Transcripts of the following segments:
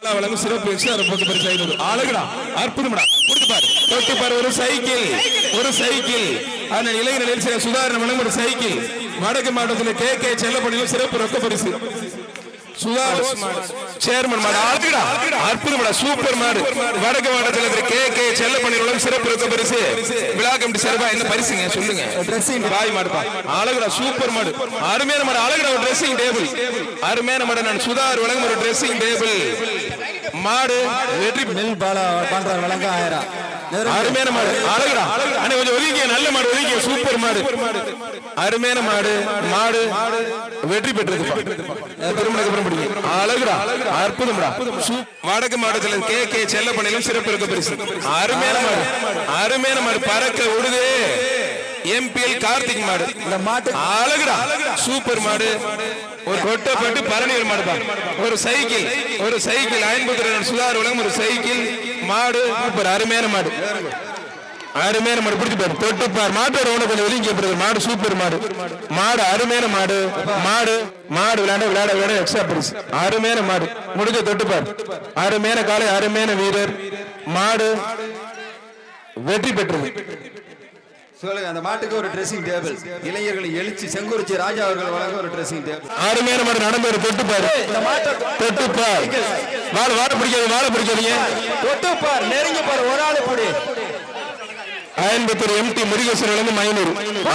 வழங்கும் சிறப்பு எக்ஸ்ட்ரா பத்து பரிசு ஐநூறு அழகுடா அற்புதம்டா கொடுத்து பாரு தொட்டு பாரு ஒரு சைக்கிள் ஒரு சைக்கிள் அந்த இளைஞர் சில சுதாரணம் வழங்கும் ஒரு சைக்கிள் வடக்கு மாவட்டத்தில் கே கே செல்லப்படியில் சிறப்பு ரொக்க பரிசு சுதார் சேர்மன் மாடு அழகுடா அற்புதம்டா சூப்பர் மாடு வடக்கு மாவட்டத்தில் இருக்கிற கே கே செல்லப்படி வழங்கும் சிறப்பு ரொக்க பரிசு விழா கமிட்டி சார்பா என்ன பரிசுங்க சொல்லுங்க ட்ரெஸ்ஸிங் பாய் மாடுப்பா அழகுடா சூப்பர் மாடு அருமையான மாடு அழகுடா ஒரு ட்ரெஸ்ஸிங் டேபிள் அருமையான மாடு நான் சுதார் வழங்கும் ஒரு ட்ரெஸ்ஸிங் டேபிள் மாடு வெற்றி மில் பாலா பண்ற விளங்க ஆயிரம் அருமையான மாடு அழகுடா அண்ணே கொஞ்சம் ஒதுக்கிய நல்ல மாடு ஒதுக்கிய சூப்பர் மாடு அருமையான மாடு மாடு வெற்றி பெற்றதுப்பா திருமணக்கு அப்புறம் பிடிக்கும் அழகுடா அற்புதம்டா சூ- வடக்கு மாவட்டத்தில் கே கே செல்லப்பணியிலும் சிறப்பு இருக்க பரிசு அருமையான மாடு அருமையான மாடு பறக்க விடுதே எம்பிஎல் கார்த்திக் மாடு இந்த மாட்டு அழகுடா சூப்பர் மாடு ஒரு கொட்டப்பட்டு பரணியர் மாடுப்பா ஒரு சைக்கிள் ஒரு சைக்கிள் ஐம்பத்தி ரெண்டு சுதார் உலகம் ஒரு சைக்கிள் மாடு சூப்பர் அருமையான மாடு அருமையான மாடு பிடிச்சு பாரு தொட்டு பாரு மாட்டோட உனக்கு கொஞ்சம் ஒதுங்கி பிரதர் மாடு சூப்பர் மாடு மாடு அருமையான மாடு மாடு மாடு விளையாட விளையாட விளையாட எக்ஸ்ட்ரா பிரிஸ் அருமையான மாடு முடிஞ்ச தொட்டு பாரு அருமையான காலை அருமையான வீரர் மாடு வெற்றி பெற்றது சொல்லுங்க அந்த மாட்டுக்கு ஒரு ட்ரெஸ்ஸிங் டேபிள் இளைஞர்களை எழுச்சி செங்குறிச்சி ராஜா அவர்கள் வழங்க ஒரு ட்ரெஸ்ஸிங் டேபிள் அருமையான மாடு நடந்து ஒரு தொட்டு பாரு இந்த மாட்டை தொட்டு பாரு வாழை வாழை பிடிக்காது வாழை பிடிக்காதீங்க தொட்டு பார் நெருங்கி பார் ஒரு ஆள் இப்படி ஐம்பத்தொரு எம்டி முருகேஸ்வரன் இருந்து மைனூர்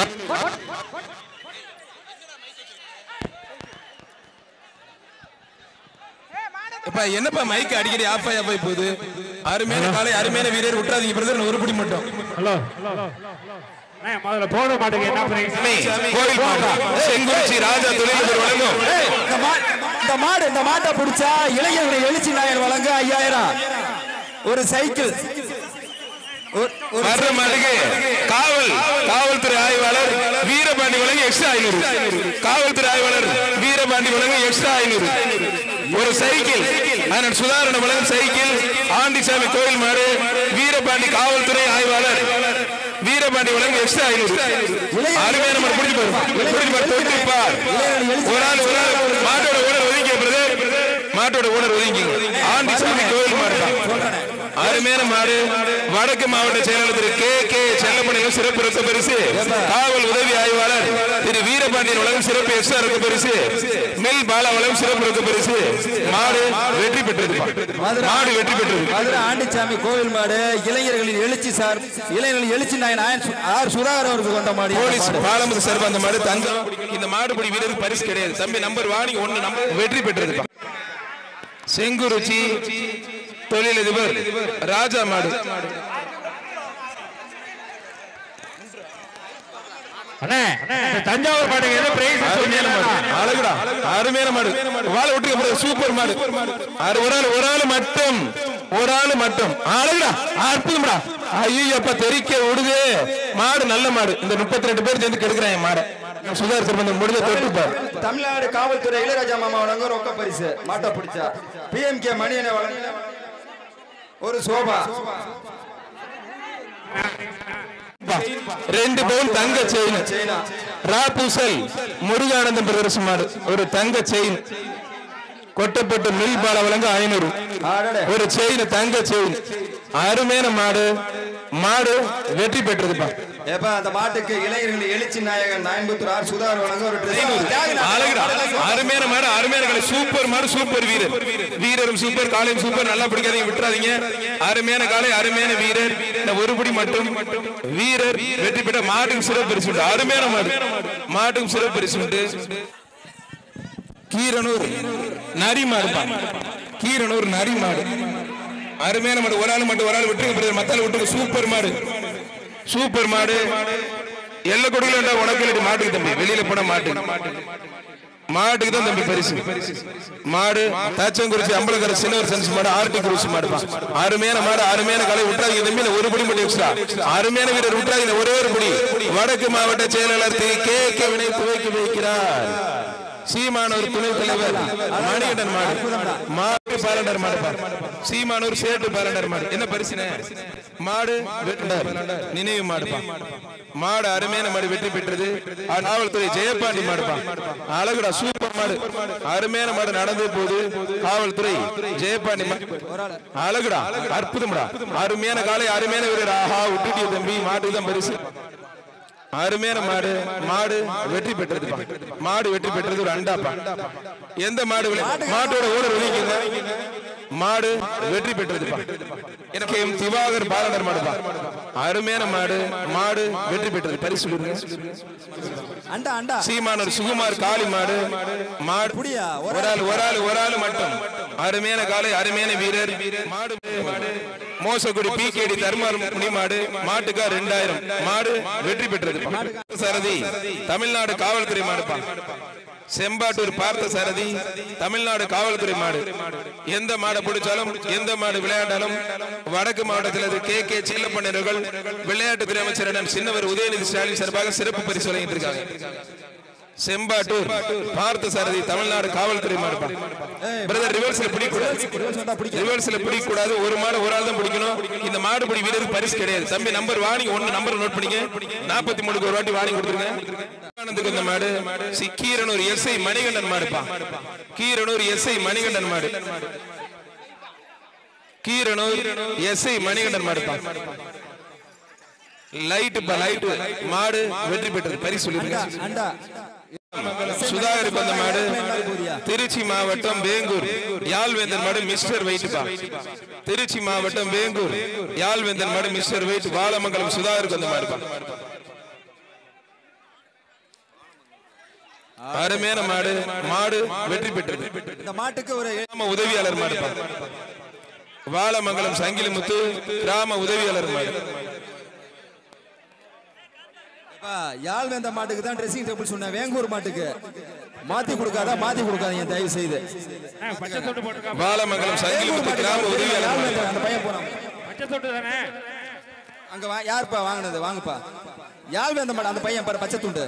இப்ப என்னப்பா மைக் அடிக்கடி ஆஃப் ஆகி ஆஃப் ஆகி போகுது அருமையான காலை அருமையான வீரர் விட்டுறாதீங்க பிரதர் ஒரு பிடி மட்டும் ஹலோ அண்ணே, முதல்ல போட மாட்டேங்க என்ன பிரைஸ் கோயில் மாடா செங்குறிச்சி ராஜா தொழிலதிபர் வழங்கும் இந்த மா- இந்த மாடு இந்த மாட்டை பிடிச்சா இளைஞர்களை எழுச்சி நாயர் வழங்க ஐயாயிரம் ஒரு சைக்கிள் ஒரு- ஒரு வர்ற மாட்டுக்கு காவல் காவல்துறை ஆய்வாளர் வீரபாண்டி வழங்கி எக்ஸ்ட்ரா ஐநூறு காவல்துறை ஆய்வாளர் வீரபாண்டி வழங்கி எக்ஸ்ட்ரா ஐநூறு ஒரு சைக்கிள் அதனால் சுதாரண வழங்கும் சைக்கிள் ஆண்டிசாமி கோயில் மாடு வீரபாண்டி காவல்துறை ஆய்வாளர் வீரபாண்டி வழங்கி எக்ஸ்ட்ரா ஐநூறு அருமையான மாடு பிடிச்சு பாரு பிடிச்சு பாரு தொட்டு பார் ஒரு ஆள் ஒரு ஆள் மாட்டோட ஓனர் ஒதுங்கிய பிரதர் மாட்டோட ஓனர் ஒதுங்கி ஆண்டிசாமி கோயில் மாடு தான். அருமையான மாடு வடக்கு மாவட்ட செயலாளர் திரு கே கே செல்லப்பணியில் சிறப்பு ரத்த பரிசு காவல் உதவி ஆய்வாளர் திரு வீரபாண்டியன் வழங்கும் சிறப்பு எக்ஸ்ட்ரா ரத்த பரிசு மில் பாலா வழங்கும் சிறப்பு ரத்த பரிசு மாடு வெற்றி பெற்றது மாடு வெற்றி பெற்றது மதுரை ஆண்டிச்சாமி கோவில் மாடு இளைஞர்களின் எழுச்சி சார் இளைஞர்களின் எழுச்சி நாயன் ஆயன் சு- ஆர் சுதாகர் அவருக்கு வந்த மாடு போலீஸ் பாலமுது சார்பு அந்த மாடு தங்கம் இந்த மாடுபிடி வீரருக்கு பரிசு கிடையாது தம்பி நம்பர் வாணி ஒன்னு நம்பர் வெற்றி பெற்றது செங்குருச்சி தொழிலதிபர் ராஜா மாடு அண்ணே இந்த தஞ்சாவூர் மாட்டுக்கு என்ன பிரைஸ் அருமையான மாடு அழகுடா அருமையான மாடு வாழை விட்டு அப்புறம் சூப்பர் மாடு அரு- ஒரு ஆள் ஒரு ஆள் மட்டும் ஒரு ஆள் மட்டும் அழகுடா அற்புதம்டா ஐயோ அப்ப தெறிக்க விடுதே மாடு நல்ல மாடு இந்த முப்பத்தி ரெண்டு பேர் சேர்ந்து கெடுக்கிறாங்க மாடை சுதார் சிறந்த முடிஞ்ச தொட்டுப்பார் தமிழ்நாடு காவல்துறை இளையராஜா மாமா வழங்க ரொக்க பரிசு மாட்டை பிடிச்சா பிஎம்கே மணியனை வழங்க ஒரு சோபா ரெண்டு பவுன் தங்க செயின் சைனா ராபூசல் முருகானந்தம் பிரதர்சன மாடு ஒரு தங்க செயின் கொட்டப்பட்டு மில் பால வழங்க ஐநூறு ஆடடே ஒரு செயின் தங்க செயின் அருமையான மாடு மாடு வெற்றி பெற்றதுப்பா ஏப்பா அந்த மாட்டுக்கு இளைஞர்கள் எழுச்சி நாயகன் நாயன்புத்தூர் ஆர் சுதாகர் வழங்க ஒரு ட்ரெஸ் அழகுடா அருமையான மாடு அருமையான காலை சூப்பர் மாடு சூப்பர் வீரர் வீரரும் சூப்பர் காலையும் சூப்பர் நல்லா பிடிக்காதீங்க விட்டுறாதீங்க அருமையான காலை அருமையான வீரர் இந்த ஒரு படி மட்டும் வீரர் வெற்றி பெற்ற மாட்டுக்கு சிறப்பு பரிசு உண்டு அருமையான மாடு மாட்டுக்கு சிறப்பு பரிசு உண்டு கீரனூர் நரி மாடுப்பா கீரனூர் நரி மாடு அருமையான மாடு ஒரு ஆள் மட்டும் ஒரு ஆள் விட்டுருங்க பிரதர் மத்தால விட்டுருங்க சூப்பர் மாடு சூப்பர் மாடு எல்ல கொடுக்கல உனக்கு இல்லாட்டி மாட்டுக்கு தம்பி வெளியில போன மாட்டு மாட்டுக்கு தான் தம்பி பரிசு மாடு தாச்சங்குறிச்சி அம்பலக்கரை சின்னவர் சென்ஸ் மாடு ஆர்டி குருசி மாடு அருமையான மாடு அருமையான கலை விட்டுறாங்க தம்பி இந்த ஒரு படி மட்டும் எக்ஸ்ட்ரா அருமையான வீரர் விட்டுறாங்க இந்த ஒரே ஒரு படி வடக்கு மாவட்ட செயலாளர் திரு கே கே வினை துவக்கி வைக்கிறார் சீமானூர் துணைத் தலைவர் மணிகண்டன் மாடு மாடு பாலண்டர் மாடுப்பா சீமானூர் சேட்டு பாலண்டர் மாடு என்ன பரிசுனே மாடு வெட்டர் நினைவு மாடுப்பா மாடு அருமையான மாடு வெற்றி பெற்றது காவல்துறை ஜெயபாண்டி மாடுப்பா அழகுடா சூப்பர் மாடு அருமையான மாடு நடந்து போது காவல்துறை ஜெயபாண்டி மா- அழகுடா அற்புதம்டா அருமையான காலை அருமையான வீரர் ஆஹா விட்டுட்டிய தம்பி மாட்டுக்கு தான் பரிசு அருமையான மாடு மாடு வெற்றி பெற்றது மாடு வெற்றி பெற்றது ஒரு அண்டாப்பா எந்த மாடு விளை- மாட்டோட ஓடர் விளைவிக்குங்க மாடு வெற்றி பெற்றது எனக்கு எம் திவாகர் பாலனர் மாடுப்பா அருமையான மாடு மாடு வெற்றி பெற்றது பரிசு சொல்லுங்க அண்டா அண்டா சீமானூர் சுகுமார் காளி மாடு மாடு புடியா, ஒரு ஒரு ஆள் ஒரு ஆள் ஒரு ஆள் மட்டும் அருமையான காலை அருமையான வீரர் மாடு மோசக்குடி பி கேடி தர்மபுரி மாடு மாட்டுக்கா ரெண்டாயிரம் மாடு வெற்றி பெற்றது சாரதி தமிழ்நாடு காவல்துறை மாடுப்பா செம்பாட்டூர் பார்த்த சாரதி தமிழ்நாடு காவல்துறை மாடு எந்த மாடை பிடிச்சாலும் எந்த மாடு விளையாண்டாலும் வடக்கு மாவட்டத்தில் கே கே சில்லப்பண்ணினர்கள் விளையாட்டுத்துறை அமைச்சரிடம் சின்னவர் உதயநிதி ஸ்டாலின் சார்பாக சிறப்பு பரிசு வழங்கிட்டு இருக்காங்க செம்பாட்டூர் பார்த்த சாரதி தமிழ்நாடு காவல்துறை மாடுப்பா பிரதர் ரிவர்ஸ்ல பிடிக்கூடாது இருபது சொன்னா பிடிக்க ரிவர்ஸ்ல பிடிக்க கூடாது ஒரு மாடு ஒரு ஆள் தான் பிடிக்கணும் இந்த மாடுபிடி வீரருக்கு பரிசு கிடையாது தம்பி நம்பர் வாணிங்க ஒன்னு நம்பர் நோட் பண்ணிக்க நாற்பத்தி மூணுக்கு ஒரு வாட்டி வாணி கொடுத்துருங்க ஆனந்துக்கு இந்த மாடு சி கீரனூர் எஸ்ஐ மணிகண்டன் மாடுப்பா கீரனூர் எஸ்ஐ மணிகண்டன் மாடு கீரனூர் எஸ்ஐ மணிகண்டன் மாடுப்பா லைட்டுப்பா லைட்டு மாடு வெற்றி பெற்றது பரிசு சொல்லிருங்க அண்டா சுதாகருக்கு வந்த மாடு திருச்சி மாவட்டம் வேங்கூர் யாழ்வேந்தன் மாடு மிஸ்டர் வெயிட்பா திருச்சி மாவட்டம் வேங்கூர் யாழ்வேந்தன் மாடு மிஸ்டர் வெயிட் வாழமங்கலம் சுதாகருக்கு வந்த மாடுப்பா அருமையான மாடு மாடு வெற்றி பெற்றது இந்த மாட்டுக்கு ஒரு கிராம உதவியாளர் மாடுப்பா வாழமங்கலம் சங்கிலிமுத்து கிராம உதவியாளர் மாடு அப்பா, யாழ் வேந்த மாட்டுக்கு தான் ட்ரெஸ்ஸிங் டேபிள் சொன்னேன் வேங்கூர் மாட்டுக்கு மாத்தி கொடுக்காத மாத்தி கொடுக்காதீங்க தயவு செய்து அண்ணா, பச்சை தொட்டு போட்டுருக்கா வாழமங்கலம் வேங்கூர் சங்கிலிமுத்து மாட்டுக்கு கிராம தெரியும், உதவியாளர் யாழ் மாடு வேந்தன், அந்த பையன் போறான் பச்சை தொட்டு தானே அங்க வா யாருப்பா வாங்கினது வாங்கப்பா யாழ் வேந்த மாடு அந்த பையன் பாரு பச்சை துண்டு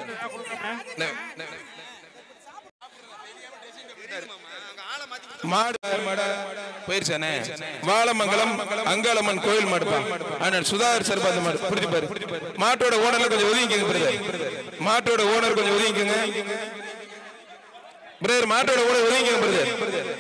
மாடு போயிருச்சானே வாழமங்கலம் அங்காளம்மன் கோயில் மாடுப்பா ஆனால் சுதாகர் சார் அந்த மாடு புரிஞ்சு பாரு மாட்டோட ஓனர்ல கொஞ்சம் ஒதுங்கிக்கங்க பிரதர் மாட்டோட ஓனர் கொஞ்சம் ஒதுங்கிக்கங்க பிரதர் மாட்டோட ஓனர் ஒதுங்கிக்கங்க பிரதர்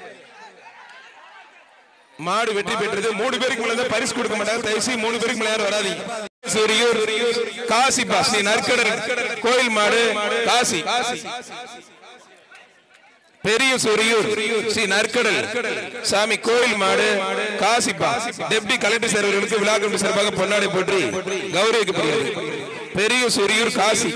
மாடு வெற்றி பெற்றது மூணு பேருக்கு மேல தான் பரிசு கொடுக்க மாட்டாங்க தயவுசெய்து மூணு பேருக்கு மேல யாரும் வராதீங்க சூரியூர் காசிப்பா ஸ்ரீ நற்கடல் கோயில் மாடு காசி பெரிய சூரியூர் ஸ்ரீ நற்கடல் சாமி கோயில் மாடு காசிப்பா டெப்டி கலெக்டர் சார் அவர்களுக்கு விழா கமிட்டி சார்பாக பொன்னாடை போற்றி கௌரவிக்கப்படுகிறது பெரிய சூரியூர் காசி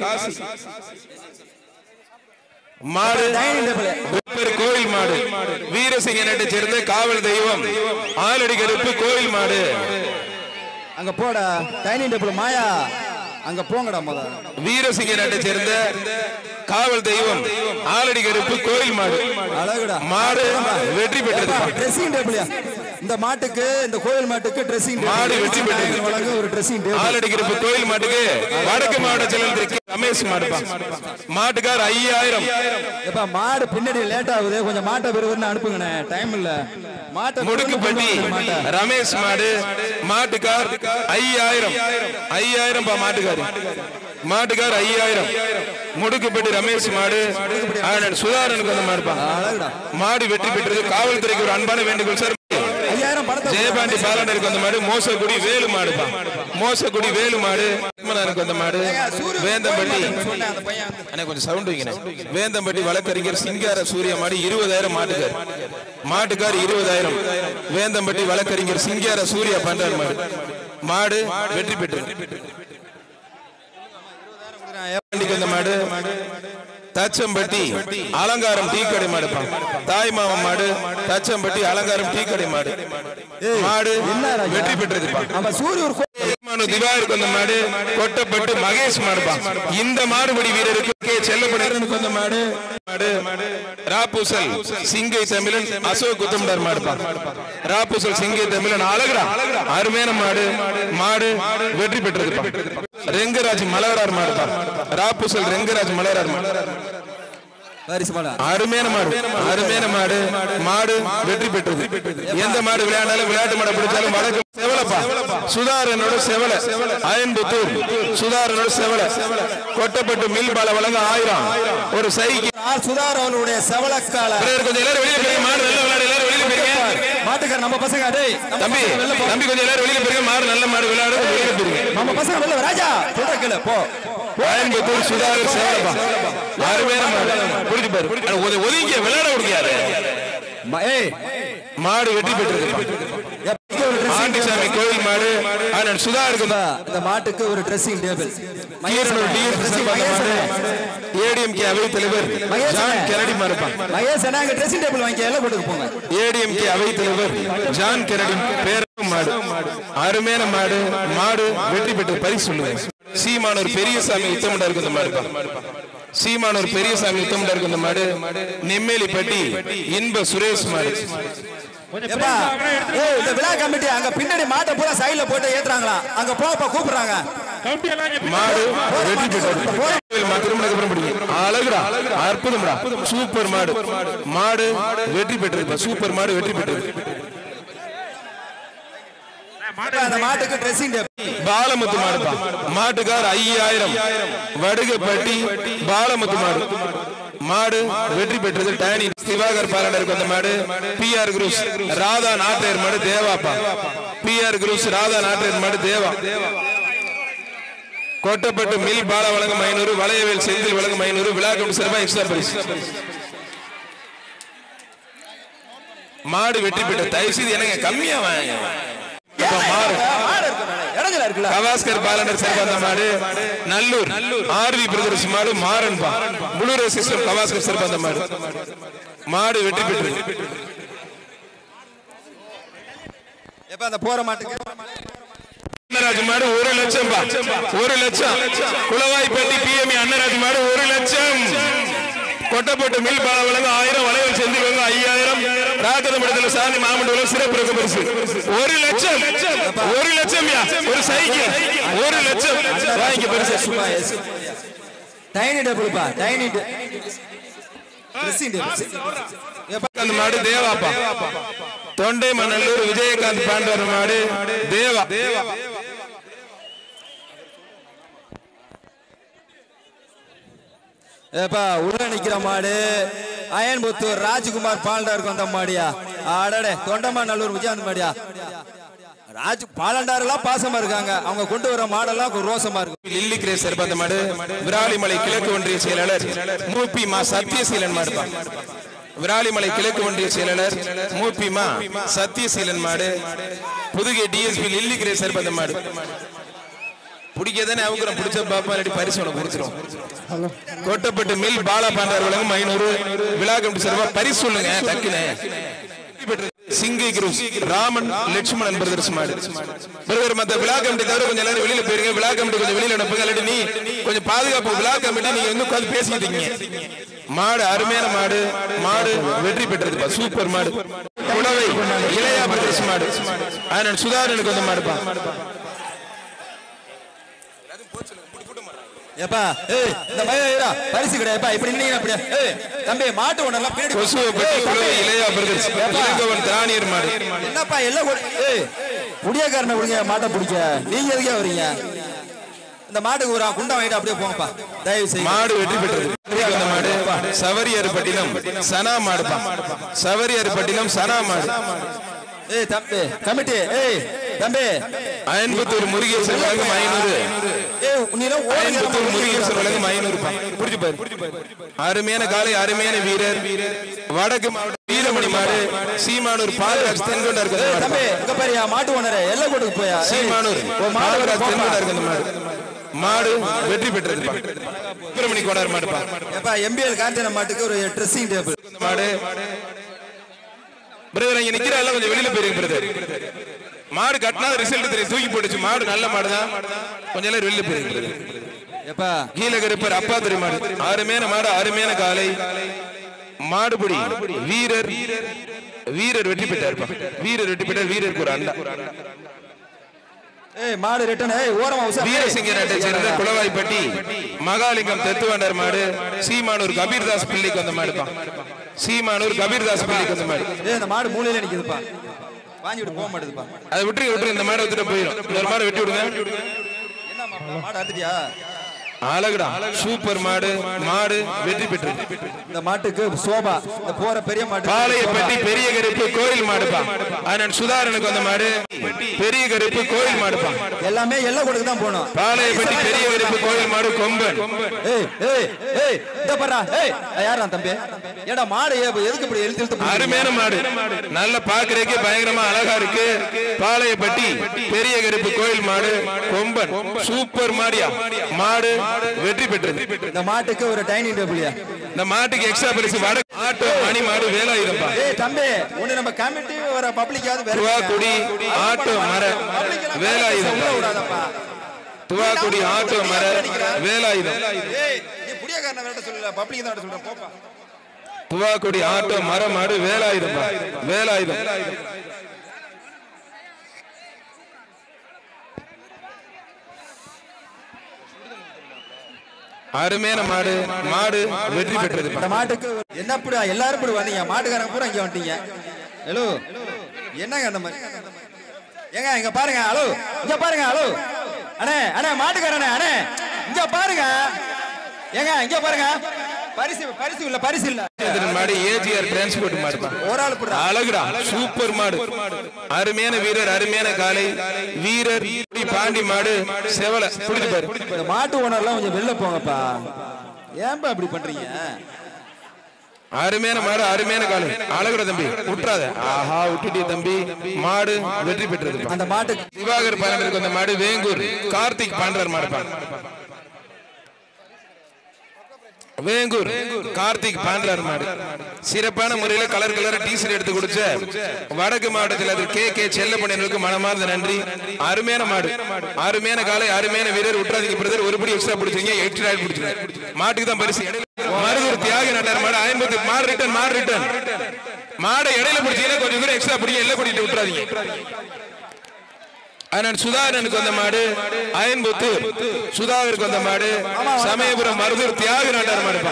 மாடு உப்பர் கோயில் மாடு வீரசிங்க நாட்டை சேர்ந்த காவல் தெய்வம் ஆலடி கருப்பு கோயில் மாடு அங்க போடா டைனிங் டேபிள் மாயா அங்க போங்கடா முத வீரசிங்க நாட்டை சேர்ந்த காவல் தெய்வம் ஆலடி கருப்பு கோயில் மாடு அழகுடா மாடு வெற்றி பெற்றது ட்ரெஸ்ஸிங் டேபிள் இந்த மாட்டுக்கு இந்த கோயில் மாட்டுக்கு ட்ரெஸ்ஸிங் மாடு வெற்றி பெற்றது. வழங்க ஒரு ட்ரெஸ்ஸிங் டேபிள் ஆலடி கருப்பு கோயில் மாட்டுக்கு வடக்கு மாவட்ட செயலர் ரமேஷ் மாடுப்பா மாட்டுக்கார் ஐயாயிரம் எப்பா மாடு பின்னாடி லேட் ஆகுது கொஞ்சம் மாட்டை விறுவிறுன்னு அனுப்புங்கண்ணே டைம் இல்ல மாட்டை முடுக்குப்பட்டி மாட்டை ரமேஷ் மாடு மாட்டுக்கார் ஐயாயிரம் ஐயாயிரம் பா மாட்டுக்காரு மாட்டுக்கார் ஐயாயிரம் முடுக்குப்பட்டி ரமேஷ் மாடு ஆனந்த் சுதாரனுக்கு வந்து மாடுப்பா அழகுடா மாடு வெற்றி பெற்றது காவல்துறைக்கு ஒரு அன்பான வேண்டுகோள் சார் ஐயாயிரம் பணத்தை ஜெயபாண்டி பாலனருக்கு வந்த மாடு மோசக்குடி வேலு மாடுப்பா மோசக்குடி வேலு மாடு பத்மநாதனுக்கு வந்த மாடு வேந்தம்பட்டி சொன்னேன் அந்த பையன் வந்து. அண்ணா கொஞ்சம் சவுண்ட் வைங்கண்ணே வேந்தம்பட்டி வழக்கறிஞர் சிங்கார சூரிய மாடு இருபதாயிரம் மாட்டுக்கார் மாட்டுக்கார் இருபதாயிரம் வேந்தம்பட்டி வழக்கறிஞர் சிங்கார சூர்யா பண்றார் மாடு மாடு வெற்றி பெற்றது வண்டிக்கு வந்த மாடு தச்சம்பட்டி அலங்காரம் டீ கடை மாடுப்பா தாய் மாமன் மாடு தச்சம்பட்டி அலங்காரம் டீ கடை மாடு ஏய், மாடு என்ன ராஜா? வெற்றி பெற்றதுப்பா நம்ம சூரியூர் கோ- மனு திவாருக்கு வந்த மாடு கொட்டப்பட்டு மகேஷ் மாடுப்பா இந்த மாடுபடி வீரருக்கு கே செல்லப்படையனுக்கு வந்த மாடு மாடு ராப்பூசல் சிங்கை தமிழன் அசோக் குத்தம்டார் மாடுப்பா ராப்பூசல் சிங்கை தமிழன் அழகுடா அருமையான மாடு மாடு வெற்றி பெற்றதுப்பா ரெங்கராஜ் மலரார் மாடுப்பா ராப்பூசல் ரெங்கராஜ் மலரார் மாடு பரிசு பணம் அருமையான மாடு அருமையான மாடு மாடு வெற்றி பெற்றது எந்த மாடு விளையாண்டாலும் விளையாட்டு மாடை பிடிச்சாலும் வழக்கு செவலப்பா சுதாரனோட செவல அயன்புத்தூர் சுதாரனோட செவல கொட்டப்பட்டு மில் பால வழங்க ஆயிரம் ஒரு சைக்கிள் ஆர் சுதார் அவர்களுடைய செவலக்கால கொஞ்சம் எல்லாரும் வெளியில போயிருங்க மாடு நல்ல விளையாடு எல்லாரும் வெளியில போயிருங்க மாட்டுக்கார நம்ம பசங்க டேய் நம்ம தம்பி பசங்க வெளில போ தம்பி கொஞ்சம் எல்லாரும் வெளியில போயிருங்க மாடு நல்ல மாடு விளையாடு வெளியில போயிருங்க நம்ம பசங்க வெளில வா. ராஜா சொல்ற கேளு போ கோயம்புத்தூர் சுதாகர் சேவலப்பா அருமையான மாடு புரிஞ்சு பாரு அட, ஒது- ஒதுங்கி விளையாட முடியாது ம- ஏய் மாடு வெற்றி பெற்றது எப்படிக்கு ஒரு dressing ஆண்டிசாமி கோயில் மாடு ஆனால் சுதா இருக்குது table. இந்த மாட்டுக்கு ஒரு ட்ரெஸ்ஸிங் டேபிள் ஈரோடு டிஎஸ் மாடு ஏடிஎம்கே அவை தலைவர் ஜான் கெரடி மாறுப்பான் மகேஷ் அண்ணா அங்க ட்ரெஸ்ஸிங் டேபிள் வாங்கி எல்லாம் போட்டுக்கு போங்க ஏடிஎம்கே அவை தலைவர் ஜான் கெரடி பேரும் மாடு அருமையான மாடு மாடு வெற்றி பெற்று பரிசு சொல்லுவேன் சீமானூர் பெரியசாமி உத்தமண்டா இருக்கு இந்த மாடு சீமானூர் பெரியசாமி உத்தமண்டா இருக்கு இந்த மாடு நெம்மேலிப்பட்டி இன்ப சுரேஷ் மாடு கொஞ்சம் ஏப்பா பிரைஸ் அப்படியே எடுத்து ஏய் இந்த விழா கமிட்டி அங்க பின்னாடி மாட்டை பூரா சைடுல போட்டு ஏத்துறாங்களா அங்க போப்பா கூப்பிடுறாங்க கவுண்டி எல்லாம் இங்க பின்னாடி மாடு வெற்றி பெற்றது திருமணக்கு அப்புறம் பிடிக்கும் அழகுடா அற்புதம்டா சூப்பர் மாடு மாடு வெற்றி பெற்றது சூப்பர் மாடு வெற்றி பெற்றது ஏப்பா, அந்த மாட்டுக்கு ட்ரெஸ்ஸிங் டேபிள் பாலமுத்து மாடுப்பா மாட்டுக்கார் ஐயாயிரம் வடுகப்பட்டி பாலமுத்து மாடு மாடு வெற்றி பெற்றது டேனி திவாகர் பாலனருக்கு அந்த மாடு P R Cruz Radha Nattaiyar மாடு தேவாப்பா P R Cruz Radha Nattaiyar மாடு தேவா கொட்டப்பட்டு மில் பால வழங்கும் ஐநூறு வளையவேல் செந்தில் வழங்கும் ஐநூறு விழாக்கம் சிறப்பா எக்ஸ்ட்ரா பரிசு மாடு வெற்றி பெற்ற தயவு செய்து எனக்கு கம்மியா வாங்க இப்ப மாடு மாடு இருக்கு மேலே. இடஞ்சலா இருக்குல்ல கவாஸ்கர் பாலனர் சிறப்பான மாடு நல்லூர் ஆர்வி பிரதர்ஸ் மாடு மாறன் பா முழு சிஸ்டம் கவாஸ்கர் சிறப்பான மாடு மாடு வெற்றி பெற்றது ஏப்பா அந்த போற மாட்டுக்கு அன்னராஜ் மாடு ஒரு லட்சம் பா ஒரு லட்சம் குளவாய்ப்பட்டி பிஎம்இ அன்னராஜ் மாடு ஒரு லட்சம் கொட்டப்பட்டு மில் பால வழங்க ஆயிரம் வளைவல் செந்தில் வழங்க ஐயாயிரம் ராக்கதம் இடத்துல சாமி மாமண்ட வழங்க சிறப்பு ரொக்க பரிசு ஒரு லட்சம் ஒரு லட்சம் யா ஒரு சைக்கிள் ஒரு லட்சம் வாங்கி பரிசு சும்மா எஸ் டைனி டேபிள்ப்பா டைனி ட்ரெஸ்ஸிங் டேபிள் ஏப்பா அந்த மாடு தேவாப்பா தொண்டை மணலூர் விஜயகாந்த் பாண்டவர் மாடு தேவா ஏப்பா உள்ள நிக்கிற மாடு அயன்புத்தூர் ராஜ்குமார் பாலண்டாருக்கு வந்த மாடியா ஆடடே தொண்டமா நல்லூர் விஜயகாந்த் மாடியா ராஜ் பாலண்டாரெல்லாம் பாசமா இருக்காங்க அவங்க கொண்டு வர மாடெல்லாம் ரோசமா இருக்கு லில்லி கிரேஸ் சிறப்பாந்த மாடு விராலிமலை கிழக்கு ஒன்றிய செயலாளர் மூப்பி மா சத்தியசீலன் மாடுப்பா விராலிமலை கிழக்கு ஒன்றிய செயலாளர் மூப்பி மா சத்தியசீலன் மாடு புதுகை டிஎஸ்பி லில்லி கிரேஸ் சிறப்பாந்த மாடு பிடிக்கதானே அவங்க பிடிச்ச பாப்பா இல்லாட்டி பரிசு உனக்கு கொடுத்துரும் கோட்டப்பட்டு மில் பாலா பாண்டார் வழங்கும் ஐநூறு விழா கமிட்டி சார்பா பரிசு சொல்லுங்க டக்குன்னு சிங்கை குரூஸ் ராமன் லட்சுமணன் பிரதர்ஸ் மாடு பிரதர் மத்த விழா கமிட்டி தவிர கொஞ்சம் எல்லாரும் வெளியில போயிருங்க விழா கமிட்டி கொஞ்சம் வெளியில அனுப்புங்க இல்லாட்டி நீ கொஞ்சம் பாதுகாப்பு விழா கமிட்டி நீங்க வந்து உட்கார்ந்து பேசிட்டு இருக்கீங்க மாடு அருமையான மாடு மாடு வெற்றி பெற்றது சூப்பர் மாடு குடவை இளையா பிரதர்ஸ் மாடு அதனால சுதாரனுக்கு வந்து மாடுப்பா ஏப்பா ஏய் இந்த மயிரா பரிசு கிடையாப்பா இப்படி நின்னீங்க அப்படியே ஏய் தம்பி மாட்டு ஒண்ணெல்லாம் பின்னாடி கொசுவை பற்றி ஏய், தம்பி. குடவை இளையா பிரதர்ஸ் ஏப்பா, இளங்கோவன் திராணியர் மாடு என்னப்பா எல்லாம் கூட- ஏய் புடியக்காரனை விடுங்க மாட்டை பிடிக்க நீங்க எதுக்கே வரீங்க இந்த மாட்டுக்கு ஒரு குண்டா வாங்கிட்டு அப்படியே போங்கப்பா தயவு செய்து மாடு வெற்றி பெற்றது அந்த மாடு சவரியர்பட்டினம் சனா மாடுப்பா சவரியர்பட்டினம் சனா மாடு ஏய் தம்பி கமிட்டி ஏய் தம்பி அயன்புத்தூர் முருகேசன் வழங்கும் ஐநூறு ஏய் நீ எல்லாம் ஓடுங்க அயன்புத்தூர் முருகேசன் வழங்கும் ஐநூறு புரிஞ்சு பாரு அருமையான காலை அருமையான வீரர் வடக்கு மாவட்டம் வீரமணி மாடு சீமானூர் பாதுகாப்பு தென்கொண்டா ஏய், இருக்கிற தம்பி இங்க பாரியா மாட்டு ஓனரே எல்லாம் கூட்டுக்கு போயா ஏய், சீமானூர் ஒரு மாடு பாதுகாப்பு போப்பா. தென்கொண்டா இருக்கிற மாடு மாடு வெற்றி பெற்றது வீரமணி கோடார் மாடுப்பா ஏப்பா எம்பிஎல் காந்தின மாட்டுக்கு ஒரு ட்ரெஸ்ஸிங் டேபிள் இந்த மாடு பிரதர் இங்க நிக்கிற எல்லாம் கொஞ்சம் வெளியில போயிருங்க பிரதர் மாடு கட்டினா ரிசல்ட் தெரியும் தூக்கி போட்டுச்சு மாடு நல்ல மாடு தான் கொஞ்சம் எல்லாம் வெளியில போயிருங்க பிரதர் ஏப்பா கீழகருப்பர் அப்பா திரு மாடு அருமையான மாடு அருமையான காலை மாடுபிடி வீரர் வீரர் வெற்றி பெற்றார் வீரர் வெற்றி பெற்றார் வீரருக்கு ஒரு அண்டா ஏய் மாடு ரிட்டர்ன் ஏய் ஓரமா உசா வீரசிங்க நாட்டை சேர்ந்த குளவாய்ப்பட்டி மகாலிங்கம் தெத்துவாண்டர் மாடு சீமானூர் கபீர்தாஸ் பிள்ளைக்கு வந்த மாடுப்பா சீமானூர் கபீர்தாஸ் பிள்ளைக்கு வந்த மாடு ஏய் இந்த மாடு மூலையில நிக்குதுப்பா வாங்கி விட்டு போக மாட்டேதுப்பா அதை விட்டு விட்டு இந்த மாடை விட்டுட்டு போயிடும் இன்னொரு மாடை வெட்டி விடுங்க என்ன மாப்பிள, மாடு அறுத்துட்டியா அழகுடா சூப்பர் மாடு மாடு வெற்றி பெற்று இந்த மாட்டுக்கு சோபா இந்த போற பெரிய மாட்டு பாளையப்பட்டி பெரிய கருப்பு கோயில் மாடுப்பா அண்ணன் சுதாரனுக்கு வந்த மாடு பெரிய கருப்பு கோயில் மாடுப்பா எல்லாமே எல்லாம் கொடுக்க தான் போகணும் பாளையப்பட்டி பெரிய கருப்பு கோயில் மாடு கொம்பன் ஏய் ஏய் ஏய் இந்த பாரா ஏய் யாரா தம்பி ஏடா மாடு ஏ- எதுக்கு இப்படி இழுத்து இழுத்து பிடிக்கிறீங்க? அருமையான மாடு நல்ல பாக்குறதுக்கு பயங்கரமா அழகா இருக்கு பாளையப்பட்டி பெரிய கருப்பு கோயில் மாடு கொம்பன் சூப்பர் மாடியா மாடு வெற்றி பெற்றது இந்த மாட்டுக்கு ஒரு டைனிங் டேபிள்யா இந்த மாட்டுக்கு எக்ஸ்ட்ரா பரிசு வட ஆட்டோ மணி மாடு வேலாயுதம்பா ஏய் தம்பி ஒண்ணு நம்ம கமிட்டி வர பப்ளிக்காவது வேற துவாக்குடி ஆட்டோ மர வேலாயுதம் உள்ள விடாதப்பா துவாக்குடி ஆட்டோ மர வேலாயுதம் ஏய் நீ புடியக்காரன வேற சொல்லல பப்ளிக் தான் சொல்றேன் போப்பா துவாக்குடி ஆட்டோ மர மாடு வேலாயுதம் வேலாயுதம் அருமையான மாடு மாடு வெற்றி பெற்றது இந்த மாட்டுக்கு என்ன இப்படி எல்லாரும் இப்படி வந்தீங்க மாட்டுக்காரங்க பூரா இங்க வந்துட்டீங்க ஹலோ என்னங்க அந்த மாதிரி ஏங்க இங்க பாருங்க ஹலோ இங்க பாருங்க ஹலோ அண்ணே அண்ணே மாட்டுக்காரண்ணே அண்ணே இங்க பாருங்க ஏங்க இங்க பாருங்க பரிசு பரிசு இல்ல பரிசு இல்ல இதன் மாடு ஏஜிஆர் டிரான்ஸ்போர்ட் மாடுப்பா ஒரு ஆள் போடுறா அழகுடா சூப்பர் மாடு அருமையான வீரர் அருமையான காலை வீரர் பாண்டி மாடு செவல புடிச்சு பாரு இந்த மாட்டு ஓனர்லாம் கொஞ்சம் வெளில போங்கப்பா ஏன்பா இப்படி பண்றீங்க அருமையான மாடு அருமையான காலை அழகுடா தம்பி விட்டுறாத ஆஹா விட்டுட்டிய தம்பி மாடு வெற்றி பெற்றது அந்த மாட்டுக்கு திவாகர் பாண்டருக்கு அந்த மாடு வேங்கூர் கார்த்திக் பாண்டர் மாடுப்பா வேங்கூர் கார்த்திக் பாண்டர் மாடு சிறப்பான முறையில கலர் கலர் டீசர் எடுத்து கொடுத்த வடக்கு மாவட்டத்தில் அது கே கே செல்லப்பணியர்களுக்கு மனமார்ந்த நன்றி அருமையான மாடு அருமையான காலை அருமையான வீரர் விட்டுறாதீங்க பிரதர் ஒருபடி எக்ஸ்ட்ரா பிடிச்சிங்க எட்டு நாள் பிடிச்சிங்க மாட்டுக்கு தான் பரிசு இடையில மருதூர் தியாகி நட்டார் மாடு ஐம்பது மாடு ரிட்டன் மாடு ரிட்டன் மாடை இடையில பிடிச்சீங்கன்னா கொஞ்சம் தூரம் எக்ஸ்ட்ரா பிடிங்க எல்லாம் கூட்டிட்டு விட்டுறாதீங்க அண்ணன் சுதாகரனுக்கு வந்த மாடு அயன்புத்தூர் சுதாகருக்கு வந்த மாடு சமயபுரம் மருதூர் தியாக நாட்டார் மாடுப்பா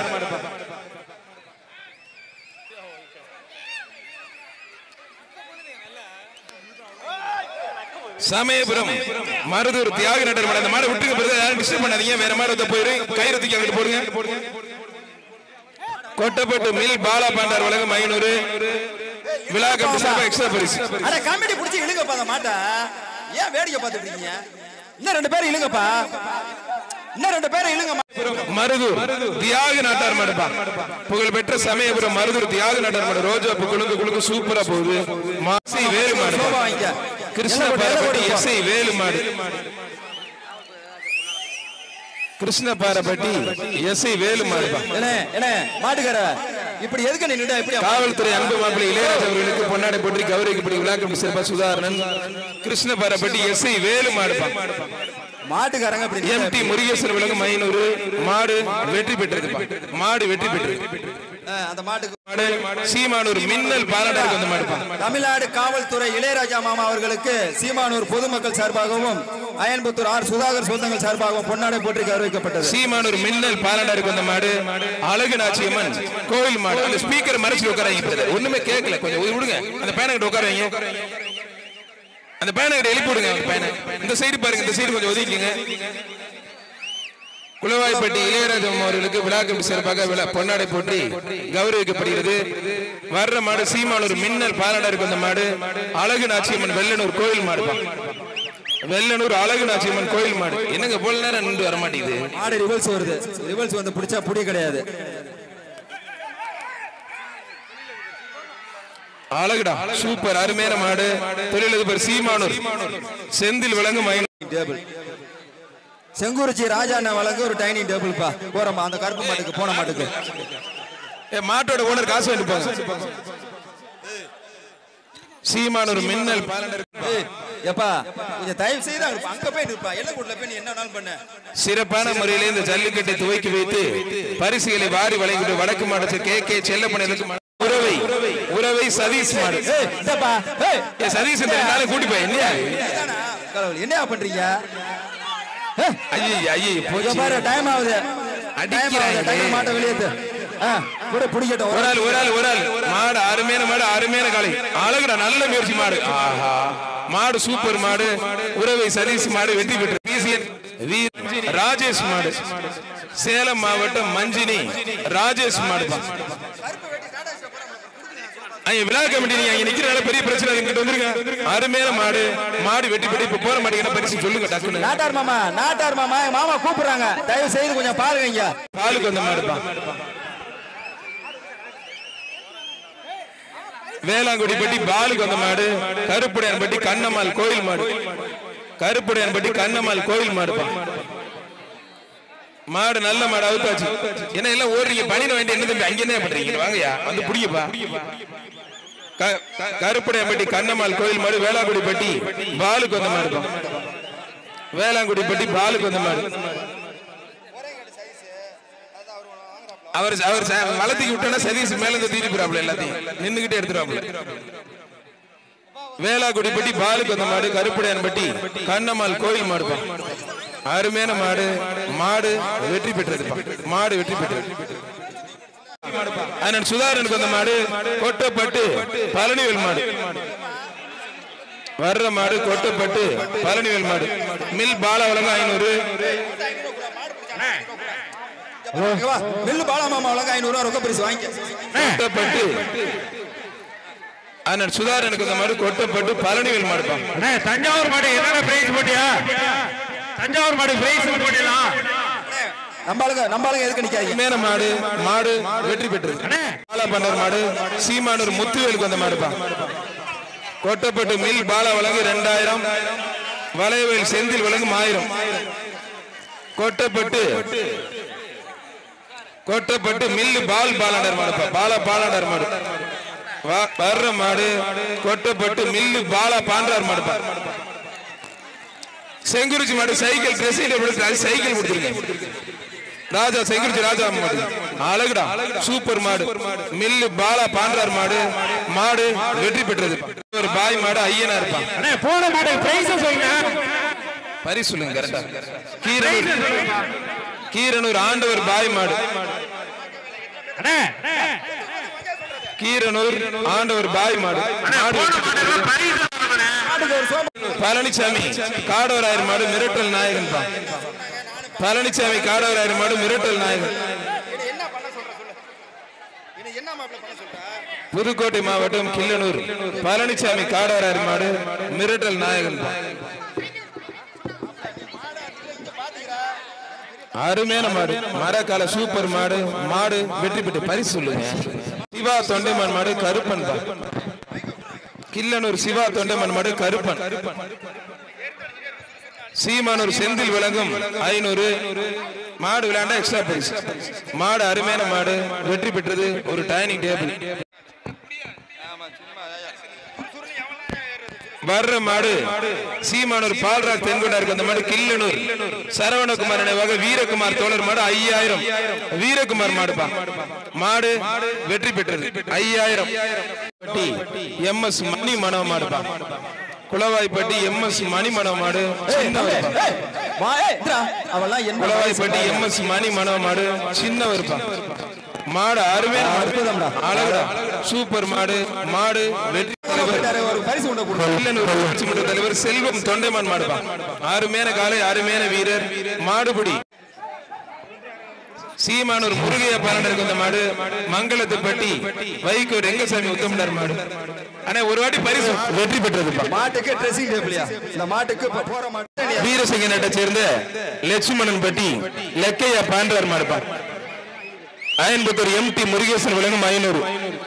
சமயபுரம் மருதூர் தியாக நாட்டார் மாடு அந்த மாடு விட்டுங்க பிறகு யாரும் டிஸ்டர்ப் பண்ணாதீங்க வேற மாடு வந்து போயிரு கயிறு தூக்கி அங்கிட்டு போடுங்க கொட்டப்பட்டு மில் பாலா பாண்டார் வழங்கும் ஐநூறு விழா கம்பி சார்பா எக்ஸ்ட்ரா பரிசு அட கமிட்டி புடிச்சு இழுங்கப்பா அந்த மாட்டை ஏன் வேடிக்கை பார்த்துட்டு இருக்கீங்க இன்னும் ரெண்டு பேரும் இழுங்கப்பா இன்னும் ரெண்டு பேரும் இழுங்க மருதூர் தியாக நாட்டார் மாடுப்பா புகழ்பெற்ற சமயபுரம் மருதூர் தியாக நாட்டார் மாடு ரோஜா பூ குலுங்கு குலுங்கு சூப்பரா போகுது மாசி வேலு மாடு சோபா வாங்கிக்க கிருஷ்ண பாரப்பட்டி எஸ்ஐ வேலு மாடு கிருஷ்ண பாரப்பட்டி எஸ்ஐ வேலு மாடுப்பா என்ன என்ன மாட்டுக்கார இப்படி எதுக்கு நின்னுட்டா இப்படி காவல்துறை அன்பு மாப்பிள்ளை இளையராஜா அவர்களுக்கு பொன்னாடை போற்றி கௌரவிக்கப்படி விழாக்கம் சிறப்பா சுதாரணன் கிருஷ்ண பாரப்பட்டி எஸ்ஐ வேலு மாடுப்பா மாட்டுக்காரங்க இப்படி எம் டி முருகேசன் விலங்கு ஐநூறு மாடு வெற்றி பெற்றது மாடு வெற்றி பெற்றது ஆ, அந்த மாட்டுக்கு மாடு சீமானூர் மின்னல் பாலாடருக்கு வந்த மாடுப்பா தமிழ்நாடு காவல்துறை இளையராஜா மாமா அவர்களுக்கு சீமானூர் பொதுமக்கள் சார்பாகவும் அயன்புத்தூர் ஆர் சுதாகர் சொந்தங்கள் சார்பாகவும் பொன்னாடை போற்றி கௌரவிக்கப்பட்டது சீமானூர் மின்னல் பாலாடருக்கு வந்த மாடு அழகு நாச்சியம்மன் கோவில் மாடு அந்த ஸ்பீக்கர் மறைச்சு உட்காராங்க ஒண்ணுமே கேட்கல கொஞ்சம் விடுங்க அந்த பேனை கிட்ட உட்கார வைங்க அந்த பேனை கிட்ட எழுப்பி விடுங்க அந்த பேனை இந்த சைடு பாருங்க இந்த சைடு கொஞ்சம் ஒதுக்கிங்க குளவாய்ப்பட்டி இளையராஜா அவர்களுக்கு விழா கமிட்டி சிறப்பாக விழா பொன்னாடை போற்றி கௌரவிக்கப்படுகிறது வர்ற மாடு சீமானூர் மின்னல் பாலாடருக்கு வந்த மாடு அழகு நாச்சியம்மன் வெள்ளனூர் கோயில் மாடு வெள்ளனூர் அழகு நாச்சியம்மன் கோயில் மாடு என்னங்க போல நேரம் நின்று வர மாட்டேங்குது மாடு ரிவல்ஸ் வருது ரிவல்ஸ் வந்து பிடிச்சா புடி கிடையாது அழகுடா சூப்பர் அருமையான மாடு தொழிலதிபர் சீமானூர் செந்தில் விளங்கும் ஐநூறு டேபிள் செங்குறிச்சி ராஜா அண்ணன் வழங்க ஒரு டைனிங் டேபிள்ப்பா போறோமா அந்த கருப்பு மாட்டுக்கு போன மாட்டுக்கு ஏ, மாட்டோட ஓனர் காசு வாங்கிப்பாங்க சீமானூர் மின்னல் பாலண்டர் ஏய், எப்பா கொஞ்சம் தயவு செய்து அங்க அங்க போய் நிற்பா எல்லை கூட்டில போய் நீ என்ன வேணாலும் பண்ண சிறப்பான முறையிலே இந்த ஜல்லிக்கட்டை துவக்கி வைத்து பரிசுகளை வாரி வழங்கிட்டு வடக்கு மாவட்ட கே கே செல்லப்பணிகளுக்கு உறவை உறவை சதீஷ் மாடு ஏய் இந்தப்பா ஏய் ஏ, சதீஷ் இந்த ரெண்டு நாளை கூட்டி போய் இல்லையா இதானா? கடவுள், என்னையா பண்றீங்க ஏ, ஐயே ஐயே இங்க போச்சு பாரு டைம் ஆகுது டைம் ஆகுது அடிக்கிறாங்களே. டைம் மாட்ட வெளியேத்து ஆ கூட பிடிக்கட்டும் ஒரு ஆள் ஒரு ஆள் ஒரு ஆள் மாடு அருமையான மாடு அருமையான காளை அழகுடா நல்ல முயற்சி மாடு ஆஹா மாடு சூப்பர் மாடு உறவை சதீஷ் மாடு வெற்றி பெற்று பிசிஎன் வி ராஜேஷ் மாடு சேலம் மாவட்டம் மஞ்சினி ராஜேஷ் மாடு ஐயா விழா கமிட்டி நீங்க அங்க நிக்கிறனால பெரிய பிரச்சனை இங்கிட்ட வந்துருங்க அருமையான மாடு மாடு வெட்டி பெட்டி இப்ப போற மாட்டேங்க என்ன பரிசு சொல்லுங்க டக்குன்னு நாட்டார் மாமா நாட்டார் மாமா எங்க மாமா கூப்பிடுறாங்க தயவு செய்து கொஞ்சம் பாருங்க இங்க பாலுக்கு வந்த மாடுப்பா வேளாங்குடி பட்டி பாலுக்கு வந்த மாடு கருப்புடையான் பட்டி கண்ணம்மாள் கோயில் மாடு கருப்புடையான் பட்டி கண்ணம்மாள் கோயில் மாடுப்பா மாடு நல்ல மாடு அவுத்தாச்சு என்ன எல்லாம் ஓடுறீங்க பணின வேண்டிய என்ன தம்பி அங்க என்ன பண்றீங்க வாங்கயா வந்து புடியப்பா க- கருப்புடையான்பட்டி கண்ணம்மாள் கோயில் மாடு வேளாங்குடி பட்டி பாலுக்கு வந்த மாடுப்பா வேளாங்குடி பட்டி பாலுக்கு வந்த மாடு அவர் அவர் ச- வளர்த்திக்கு விட்டோன்னா சதீஷ் மேல இருந்து தீட்டி போறாப்ல எல்லாத்தையும் நின்னுகிட்டே எடுத்துறாப்ல வேளாக்குடி பட்டி பாலுக்கு வந்த மாடு கருப்புடையான் பட்டி கண்ணம்மாள் கோயில் மாடுப்பா அருமையான மாடு மாடு வெற்றி பெற்றதுப்பா மாடு வெற்றி பெற்றது அண்ணன் சுதாரனுக்கு வந்த மாடு கொட்டப்பட்டு பழனிவேல் மாடு வர்ற மாடு கொட்டப்பட்டு பழனிவேல் மாடு மில் பால வழங்க ஐநூறு ஓகேவா நெல்லு பாலா மாமா வழங்க ஐநூறு ரூபா ரொக்க பரிசு வாங்கிக்க கொட்டப்பட்டு அண்ணன் சுதாரனுக்கு இந்த மாதிரி கொட்டப்பட்டு பழனிவேல் மாடுப்பான் அண்ணே தஞ்சாவூர் மாடு என்னென்ன பிரைஸ் போட்டியா தஞ்சாவூர் மாடு பிரைஸ் போட்டிடலாம் நம்பாளுங்க நம்பாளுங்க எதுக்கு நிக்காதீங்க மேல மாடு மாடு வெற்றி பெற்றது அண்ணே பாலா பண்டர் மாடு சீமானூர் முத்துவேலுக்கு வந்த மாடுப்பா கொட்டப்பட்டு மில் பாலா வழங்கு ரெண்டாயிரம் வளையவேல் செந்தில் வழங்கும் ஆயிரம் கொட்டப்பட்டு கொட்டப்பட்டு மில்லு பால் பாலாண்டர் மாடுப்பா பாலா பாலாண்டர் மாடு வா- வர்ற மாடு கொட்டப்பட்டு மில்லு பாலா பாண்டார் மாடுப்பா செங்குறிச்சி மாடு சைக்கிள் ட்ரெஸ் சைக்கிள் கொடுத்துருங்க ராஜா செங்குறிச்சி ராஜா மாடு அழகுடா சூப்பர் மாடு மில்லு பாலா பாண்டார் மாடு மாடு வெற்றி பெற்றது ஒரு பாய் மாடு ஐயனா இருப்பான் அண்ணே போன மாடு பிரைஸ் சொல்லுங்க பரிசு சொல்லுங்க கரெக்டா கீரனூர் கீரனூர் ஆண்டவர் பாய் மாடு அண்ணே கீரனூர் ஆண்டவர் பாய் மாடு மாடு வெற்றி பெற்றது. மாட்டுக்கு ஒரு சோப்பு பழனிசாமி காடவராயர் மாடு மிரட்டல் நாயகன் தான் பழனிசாமி காடவராயர் மாடு மிரட்டல் நாயகன் புதுக்கோட்டை மாவட்டம் கிள்ளனூர் பழனிசாமி காடவராயர் மாடு மிரட்டல் நாயகன் தான் அருமையான மாடு மரக்கால சூப்பர் மாடு மாடு வெற்றி பெற்று பரிசு சொல்லுங்க சிவா தொண்டைமான் மாடு கருப்பன் தான் கிள்ளனூர் சிவா தொண்டைமான் மாடு கருப்பன் சீமானூர் செந்தில் விளங்கும் ஐநூறு மாடு விளையாண்டா எக்ஸ்ட்ரா பிரைஸ் மாடு அருமையான மாடு வெற்றி பெற்றது ஒரு டைனிங் டேபிள் வர்ற மாடு சீமானூர் பால்ராஜ் தென்கொண்டாருக்கு அந்த மாடு கிள்ளனூர் சரவணகுமார் நினைவாக வீரகுமார் தோழர் மாடு ஐயாயிரம் வீரகுமார் மாடுப்பா மாடு வெற்றி பெற்றது ஐயாயிரம் எம் எஸ் மணி மனோ மாடுப்பா குளவாய்ப்பட்டி எம் எஸ் மணி மனோ மாடு சின்னவர்ப்பா ஏய், வா, ஏய், இந்திரா, அவெல்லாம் என்ன குளவாய்ப்பட்டி எம் எஸ் மணி மனோ மாடு சின்னவர்ப்பா மாடு அருமையான மாடு அற்புதம்டா. அழகுடா சூப்பர் மாடு மாடு வெற்றி தலைவர் போயிட்டாரு, ஒரு பரிசு கொண்டு கொடுங்க வில்லனூர் ஊராட்சி மன்ற தலைவர் செல்வம் தொண்டைமான் மாடுப்பா அருமையான காலை அருமையான வீரர் மாடுபிடி சீமானூர் முருகையா பாலண்டருக்கு இந்த மாடு மங்களத்துப்பட்டி வைகோ ரெங்கசாமி உத்தமனார் மாடு ஆனா ஒரு வாட்டி பரிசு வெற்றி பெற்றதுப்பா மாட்டுக்கு ட்ரெஸ்ஸிங் டேபிளியா இந்த மாட்டுக்கு இப்ப போற மாட்டு வீரசிங்க நாட்டை சேர்ந்த லட்சுமணன் பட்டி லக்கையா பாண்டவர் மாடுப்பா அயன்புத்தூர் எம் டி முருகேசன் விளங்கும் ஐநூறு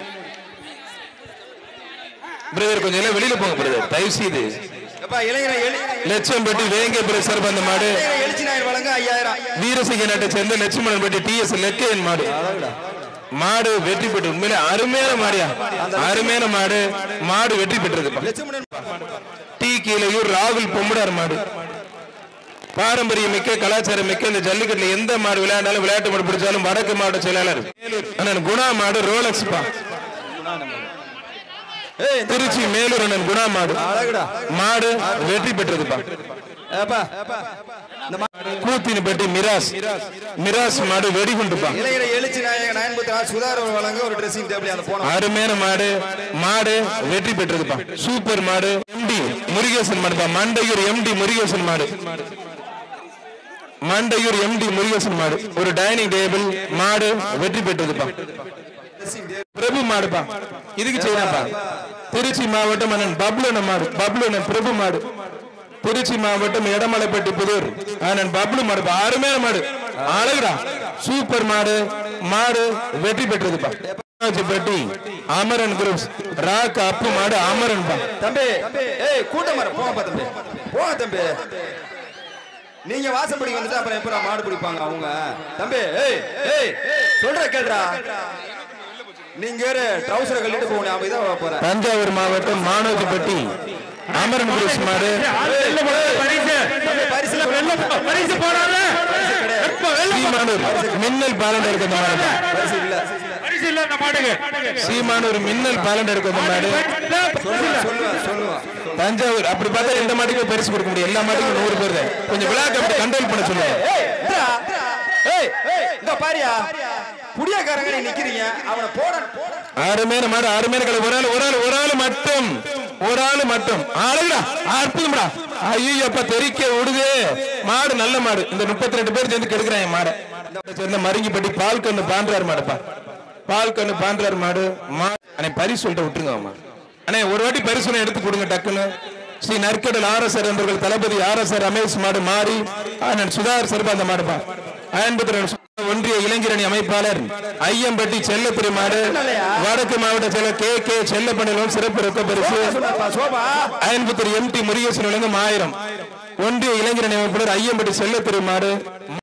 பிரதர் கொஞ்சம் எல்லாம் வெளியில போங்க பிரதர் தயவு செய்து எப்பா இளைஞர் எழு- லட்சம் பெட்டி வேங்க பிரசர் அந்த மாடு இளைஞர் எழுச்சி நாயர் வழங்க ஐயாயிரம் வீரசிங்க நாட்டை சேர்ந்த லட்சுமணன் பட்டி டி எஸ் லக்கையன் மாடு மாடு வெற்றி பெற்று உண்மையிலே அருமையான மாடியா அருமையான மாடு மாடு வெற்றி பெற்றது லட்சுமணன் டி கீழையூர் ராகுல் பொம்முடார் மாடு பாரம்பரியம் மிக்க கலாச்சாரம் மிக்க இந்த ஜல்லிக்கட்டுல எந்த மாடு விளையாண்டாலும் விளையாட்டு மாடு பிடிச்சாலும் வடக்கு மாவட்ட செயலாளர் அண்ணன் குணா மாடு ரோலக்ஸ் பா ஏய், இந்த திருச்சி மேலூர் அண்ணன் குணா மாடு அழகுடா மாடு வெற்றி பெற்றதுப்பா ஏப்பா இந்த மா- கூத்தினு பெட்டி மிராஸ் மிராஸ் மாடு வெடிகுண்டுப்பா இளைஞரை எழுச்சி நாயகன் நயன்புத்தி நாள் சுதாகர் வழங்க ஒரு ட்ரெஸ்ஸிங் டேபிள் அந்த போனோம் அருமையான மாடு மாடு வெற்றி பெற்றதுப்பா சூப்பர் மாடு எம்டி முருகேசன் மாடுப்பா மண்டையூர் எம்டி முருகேசன் மாடு மண்டையூர் எம்டி முருகேசன் மாடு ஒரு டைனிங் டேபிள் மாடு வெற்றி பெற்றதுப்பா பிரபு மாடுப்பா இதுக்கு செய்யறாப்பா திருச்சி மாவட்டம் அண்ணன் பப்ளு அண்ணன் மாடு பப்ளு அண்ணன் பிரபு மாடு திருச்சி மாவட்டம் எடமலைப்பட்டி புதூர் அண்ணன் பப்ளு மாடுப்பா அருமையான மாடு அழகுடா சூப்பர் மாடு மாடு வெற்றி பெற்றதுப்பா பெட்டி அமரன் குரூப்ஸ் ராக் அப்பு மாடு அமரன் பா தம்பி ஏய் கூட்டம் வர போங்கப்பா தம்பி போங்க தம்பி நீங்க வாசப்படி வந்துட்டு அப்புறம் எப்ப மாடு பிடிப்பாங்க அவங்க தம்பி ஏய் ஏய் சொல்ற கேட்றா நீங்க வேற ட்ரௌசரை கழட்டிட்டு போகணும் அவன் இதான் போறேன் தஞ்சாவூர் மாவட்டம் மானோஜிப்பட்டி அமரன் குரூப்ஸ் மாடு பரிசு பரிசு பரிசு போறாங்க சீமானூர் மின்னல் பாலண்ட் இருக்க அந்த மாடு பரிசு இல்ல பரிசு இல்ல அந்த மாடுக்கு சீமானூர் மின்னல் பாலண்ட் இருக்க அந்த மாடு சொல்லுவேன் சொல்லுவேன் சொல்லுவேன் தஞ்சாவூர் அப்படி பார்த்தா எந்த மாட்டுக்கும் பரிசு கொடுக்க முடியும் எல்லா மாட்டுக்கும் நூறு பேர் தான் கொஞ்சம் விழா கமிட்டி கண்ட்ரோல் பண்ண சொல்லுங்க ஏய் இந்தா. ஏய் ஏய் இங்க பாரியா புடியாக்காரங்க நீ நிக்கிறீங்க அவனை போட அருமையான மாடு அருமையான கலை ஒரு ஆள் ஒரு ஆள் ஒரு ஆள் மட்டும் ஒரு ஆள் மட்டும் அழகுடா அற்புதம்டா ஐயோ அப்ப தெறிக்க விடுது மாடு நல்ல மாடு இந்த முப்பத்தி ரெண்டு பேர் சேர்ந்து கெடுக்கிறாங்க மாடை சேர்ந்த மருங்கிப்பட்டி பால் கண்ணு பாண்டார் மாடுப்பா பால் கண்ணு பாண்டார் மாடு மா அண்ணே பரிசு சொல்லிட்டு விட்டுருங்க அம்மா அண்ணே ஒரு வாட்டி பரிசு ஒண்ணு எடுத்து கொடுங்க டக்குன்னு ஸ்ரீ நற்கடல் ஆர்எஸ்ஆர் என்பவர்கள் தளபதி ஆர்எஸ்ஆர் ரமேஷ் மாடு மாறி அண்ணன் சுதாகர் சிறப்பு அந்த மாடுப்பா அயன்புத்திரன் ஒன்றிய இளைஞரணி அமைப்பாளர் ஐயம்பட்டி செல்லத்திரி மாடு வடக்கு மாவட்ட செயலர் கே கே செல்லப்பணிகளும் சிறப்பு ரொக்க பரிசு சொன்னப்பா sofa Ayanputhiri M D Murugesan வழங்கும் ஆயிரம் ஒன்றிய இளைஞரணி அமைப்பாளர் ஐயம்பட்டி செல்லத்திரி மாடு